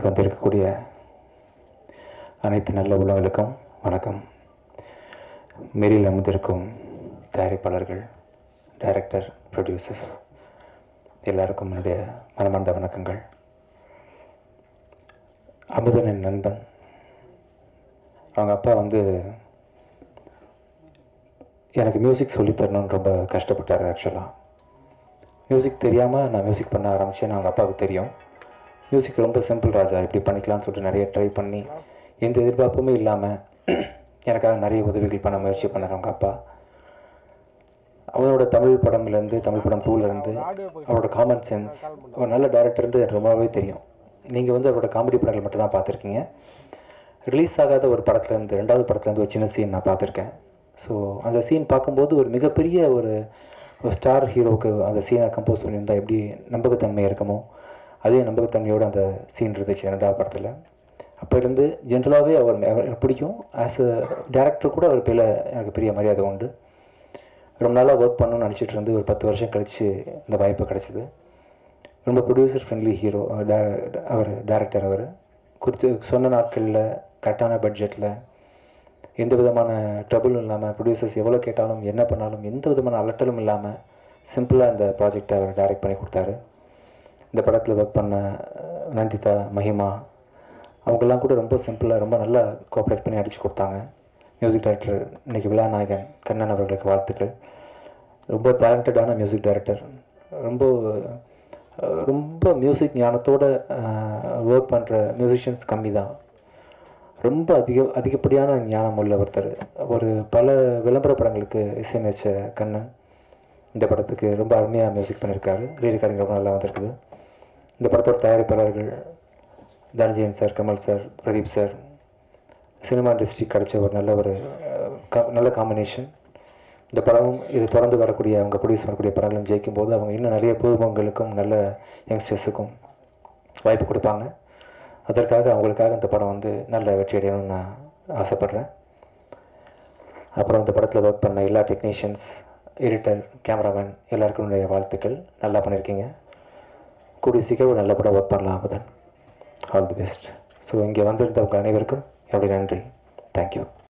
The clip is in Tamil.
விழாவிற்கு வந்திருக்கக்கூடிய அனைத்து நல்ல உள்ளங்களுக்கும் வணக்கம் மெரியில் அமர்ந்திருக்கும் தயாரிப்பாளர்கள் டைரக்டர் ப்ரொடியூசர்ஸ் எல்லாருக்கும் என்னுடைய மனமார்ந்த வணக்கங்கள் அமுதன் என் நண்பன் அவங்க அப்பா வந்து எனக்கு மியூசிக் சொல்லித் தரணும்னு ரொம்ப கஷ்டப்பட்டார் ஆக்சுவலாக மியூசிக் தெரியாமல் நான் மியூசிக் பண்ண ஆரம்பித்தேன்னு அவங்க அப்பாவுக்கு தெரியும் மியூசிக் ரொம்ப சிம்பிள் ராஜா இப்படி பண்ணிக்கலாம்னு சொல்லிட்டு நிறைய ட்ரை பண்ணி எந்த எதிர்பார்ப்புமே இல்லாமல் எனக்காக நிறைய உதவிகள் பண்ண முயற்சி பண்ணார் அவங்க அப்பா அவனோட தமிழ் படம்லேருந்து தமிழ் படம் டூலேருந்து அவரோட காமன் சென்ஸ் அவர் நல்ல டேரக்டர்ன்றது எனக்கு ரொம்பவே தெரியும் நீங்கள் வந்து அவரோட காமெடி படங்கள் மட்டும் தான் பார்த்துருக்கீங்க ரிலீஸ் ஆகாத ஒரு படத்துலேருந்து ரெண்டாவது படத்துலேருந்து ஒரு சின்ன சீன் நான் பார்த்துருக்கேன் ஸோ அந்த சீன் பார்க்கும்போது ஒரு மிகப்பெரிய ஒரு ஒரு ஸ்டார் ஹீரோவுக்கு அந்த சீனை கம்போஸ் பண்ணியிருந்தால் எப்படி நம்பகத்தன்மை இருக்குமோ அதே நம்பகத்தன்மையோடு அந்த சீன் இருந்துச்சு ரெண்டாவது படத்தில் அப்போ இருந்து ஜென்ரலாகவே அவர் அவர் எனக்கு பிடிக்கும் ஆஸ் அ டேரக்டர் கூட அவர் பேரில் எனக்கு பெரிய மரியாதை உண்டு ரொம்ப நாளாக ஒர்க் பண்ணணும்னு நினச்சிட்டு இருந்து ஒரு பத்து வருஷம் கழித்து இந்த வாய்ப்பு கிடச்சிது ரொம்ப ப்ரொடியூசர் ஃப்ரெண்ட்லி ஹீரோ அவர் டேரக்டர் அவர் குறித்து சொன்ன நாட்களில் கரெக்டான பட்ஜெட்டில் எந்த விதமான ட்ரபுளும் இல்லாமல் ப்ரொடியூசர்ஸ் எவ்வளோ கேட்டாலும் என்ன பண்ணாலும் எந்த விதமான அலட்டலும் இல்லாமல் சிம்பிளாக இந்த ப்ராஜெக்டை அவர் டைரக்ட் பண்ணி கொடுத்தாரு இந்த படத்தில் ஒர்க் பண்ண அஹ், நந்திதா மஹிமா அவங்கெல்லாம் கூட ரொம்ப சிம்பிளாக ரொம்ப நல்லா கோஆப்ரேட் பண்ணி அடித்து கொடுத்தாங்க மியூசிக் டைரக்டர் இன்னைக்கு விழாநாயகன் கண்ணன் அவர்களுக்கு வாழ்த்துக்கள் ரொம்ப டேலண்டடான மியூசிக் டைரக்டர் ரொம்ப அஹ், ரொம்ப மியூசிக் ஞானத்தோட ஒர்க் பண்ணுற மியூசிஷியன்ஸ் கம்மி தான் ரொம்ப அதிக அதிகப்படியான ஞானம் உள்ள ஒருத்தர் ஒரு பல விளம்பர படங்களுக்கு இசையமைச்ச கண்ணன் இந்த படத்துக்கு ரொம்ப அருமையாக மியூசிக் பண்ணியிருக்காரு ரீ ரெக்கார்டிங் ரொம்ப நல்லா வந்திருக்குது இந்த படத்தோட தயாரிப்பாளர்கள் Dhananjayan sir Kamal sir Pradeep sir cinema industry கிடைச்ச ஒரு நல்ல ஒரு அஹ், க- நல்ல காம்பினேஷன் இந்த படமும் இது தொடர்ந்து வரக்கூடிய அவங்க ப்ரொடியூஸ் பண்ணக்கூடிய படங்களும் ஜெயிக்கும் போது அவங்க இன்னும் நிறைய புதுமுகங்களுக்கும் நல்ல யங்ஸ்டர்ஸுக்கும் வாய்ப்பு கொடுப்பாங்க அதற்காக அவங்களுக்காக இந்த படம் வந்து நல்ல வெற்றி அடையணும்னு நான் ஆசைப்பட்றேன் அப்புறம் இந்த படத்தில் ஒர்க் பண்ண எல்லா டெக்னீஷியன்ஸ் எடிட்டர் கேமராமேன் எல்லாருக்கும் என்னுடைய வாழ்த்துக்கள் நல்லா பண்ணியிருக்கீங்க கூடிய சீக்கிரம் ஒரு நல்ல படம் ஒர்க் பண்ணலாம் அப்பதான் ஆல் தி பெஸ்ட் ஸோ இங்கே வந்திருந்தவங்க அனைவருக்கும் என்னுடைய நன்றி தேங்க்யூ